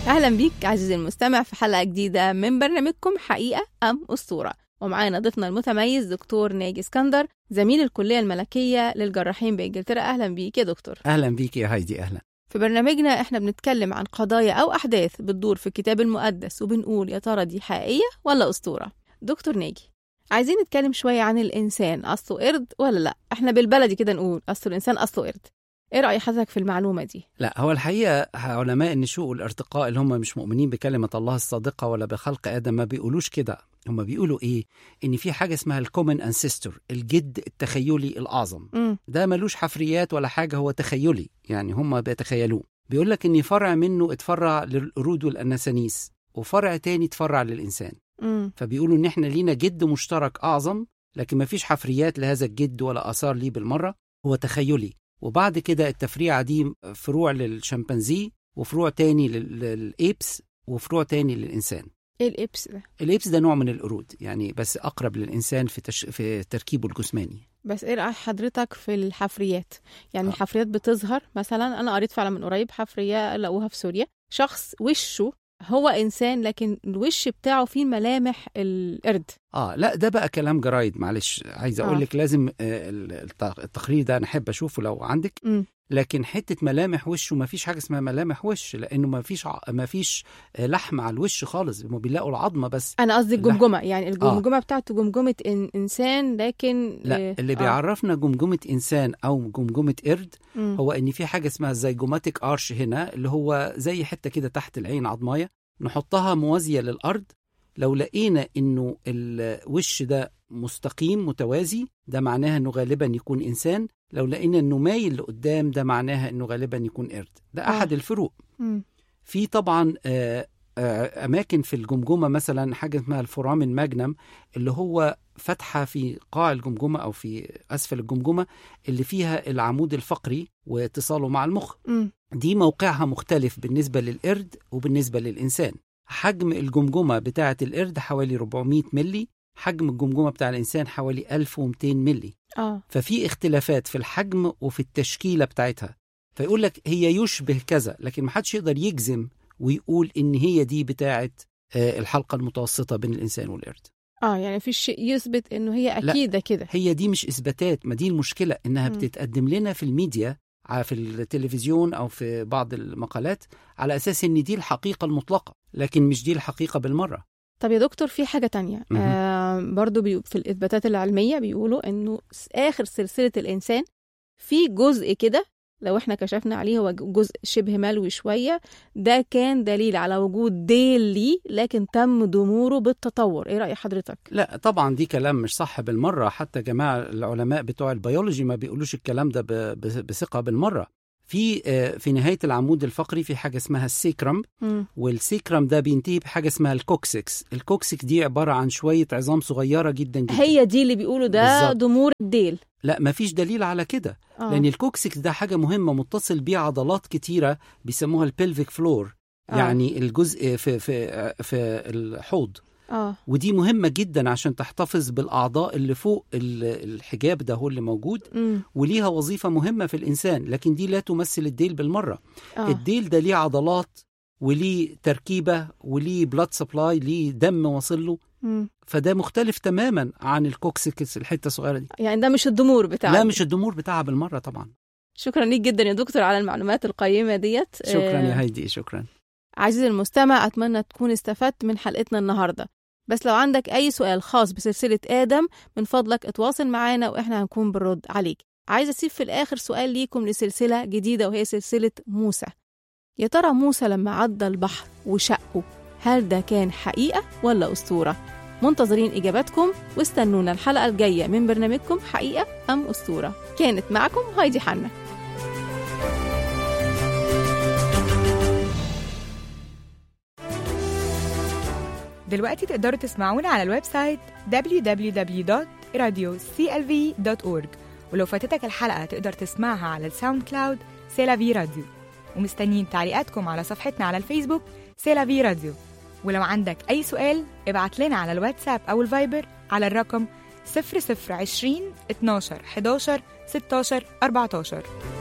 أهلا بيك عزيزي المستمع في حلقة جديدة من برنامجكم حقيقة أم أسطورة ومعانا ضيفنا المتميز دكتور ناجي اسكندر زميل الكلية الملكية للجراحين بإنجلترا أهلا بيك يا دكتور اهلا بيك يا هايدي اهلا في برنامجنا احنا بنتكلم عن قضايا أو أحداث بتدور في الكتاب المقدس وبنقول يا ترى دي حقيقية ولا أسطورة دكتور ناجي عايزين نتكلم شوية عن الإنسان أصله قرد ولا لأ احنا بالبلدي كده نقول أصله الإنسان أصله قرد ايه رأي حضرتك في المعلومة دي؟ لا هو الحقيقه علماء النشوء والارتقاء اللي هم مش مؤمنين بكلمه الله الصادقه ولا بخلق ادم ما بيقولوش كده هم بيقولوا ايه ان في حاجه اسمها الكومن انسيستور الجد التخيلي الاعظم امم ده ملوش حفريات ولا حاجه هو تخيلي يعني هم بيتخيلوه بيقول لك ان فرع منه اتفرع للقرود والاناسانيس وفرع تاني اتفرع للانسان امم فبيقولوا ان احنا لينا جد مشترك اعظم لكن مفيش حفريات لهذا الجد ولا اثار ليه بالمره هو تخيلي وبعد كده التفريعه دي فروع للشمبانزي وفروع تاني لل- للايبس وفروع تاني للانسان ايه الإبس ده؟ الايبس ده نوع من القرود يعني بس اقرب للانسان في تش... في تركيبه الجسماني بس ايه رأي حضرتك في الحفريات؟ يعني آه. الحفريات بتظهر مثلا انا قريت فعلا من قريب حفرية لقوها في سوريا شخص وشه هو انسان لكن الوش بتاعه فيه ملامح القرد اه لا ده بقى كلام جرايد معلش عايز اقول آه. لك لازم آه، الت- التقرير ده انا احب اشوفه لو عندك امم لكن حته ملامح وشه ما فيش حاجه اسمها ملامح وش لانه ما فيش ع... ما فيش آه، لحم على الوش خالص هم بيلاقوا العظمه بس انا قصدي لا. الجمجمه يعني الجمجمه بتاعته جمجمه إن انسان لكن لا آه، اللي آه. بيعرفنا جمجمه انسان او جمجمه قرد مم. هو ان في حاجه اسمها الزيجوماتيك ارش هنا اللي هو زي حته كده تحت العين عظمايه نحطها موازيه للارض لو لقينا انه الوش ده مستقيم متوازي ده معناها انه غالبا يكون انسان لو لقينا انه مايل لقدام ده معناها انه غالبا يكون قرد ده آه. احد الفروق مم. في طبعا آه، آه، اماكن في الجمجمه مثلا حاجه اسمها الفورامين ماجنم اللي هو فتحه في قاع الجمجمه او في اسفل الجمجمه اللي فيها العمود الفقري واتصاله مع المخ مم. دي موقعها مختلف بالنسبه للقرد وبالنسبه للانسان حجم الجمجمه بتاعه القرد حوالي 400 ملي حجم الجمجمه بتاع الانسان حوالي 1200 ملي اه ففي اختلافات في الحجم وفي التشكيله بتاعتها فيقول لك هي يشبه كذا لكن ما حدش يقدر يجزم ويقول ان هي دي بتاعه آه، الحلقه المتوسطه بين الانسان والقرد اه يعني في شيء يثبت انه هي لا. اكيد كده هي دي مش اثباتات ما دي المشكله انها مم. بتتقدم لنا في الميديا ع- في التلفزيون او في بعض المقالات على اساس ان دي الحقيقه المطلقه لكن مش دي الحقيقه بالمره طب يا دكتور في حاجه تانية مهم. آه برضو بي في الاثباتات العلميه بيقولوا انه س- اخر سلسله الانسان في جزء كده لو احنا كشفنا عليه هو جزء شبه ملوي شويه ده كان دليل على وجود ديل ليه لكن تم ضموره بالتطور ايه راي حضرتك لا طبعا دي كلام مش صح بالمره حتى جماعه العلماء بتوع البيولوجي ما بيقولوش الكلام ده ب- ب- بثقه بالمره في آه، في نهايه العمود الفقري في حاجه اسمها السيكرم مم. والسيكرم ده بينتهي بحاجه اسمها الكوكسكس الكوكسكس دي عباره عن شويه عظام صغيره جدا جدا هي دي اللي بيقولوا ده بالظبط. ضمور الديل لا ما فيش دليل على كده آه. لان الكوكسكس ده حاجه مهمه متصل بيه عضلات كتيره بيسموها البلفيك فلور آه. يعني الجزء في في في الحوض اه ودي مهمه جدا عشان تحتفظ بالاعضاء اللي فوق ال- الحجاب ده هو اللي موجود مم. وليها وظيفه مهمه في الانسان لكن دي لا تمثل الديل بالمره اه الديل ده ليه عضلات وليه تركيبه وليه بلاد سبلاي ليه دم واصل له مم. فده مختلف تماما عن الكوكسكس الحته الصغيره دي يعني ده مش الضمور بتاع لا مش الضمور بتاعها بالمره طبعا شكرا ليك جدا يا دكتور على المعلومات القيمة ديت شكرا آه، يا هايدي شكرا عزيزي المستمع أتمنى تكون استفدت من حلقتنا النهاردة بس لو عندك أي سؤال خاص بسلسلة آدم من فضلك اتواصل معانا وإحنا هنكون بنرد عليك عايزة أسيب في الآخر سؤال ليكم لسلسلة جديدة وهي سلسلة موسى يا ترى موسى لما عدى البحر وشقه هل ده كان حقيقة ولا أسطورة؟ منتظرين إجاباتكم واستنونا الحلقة الجاية من برنامجكم حقيقة أم أسطورة كانت معكم هايدي حنا دلوقتي تقدروا تسمعونا على الويب سايت www.radioclv.org ولو فاتتك الحلقة تقدر تسمعها على الساوند كلاود سيلافي راديو ومستنيين تعليقاتكم على صفحتنا على الفيسبوك سيلافي راديو ولو عندك أي سؤال ابعت لنا على الواتساب أو الفايبر على الرقم 0020 12 11 16 14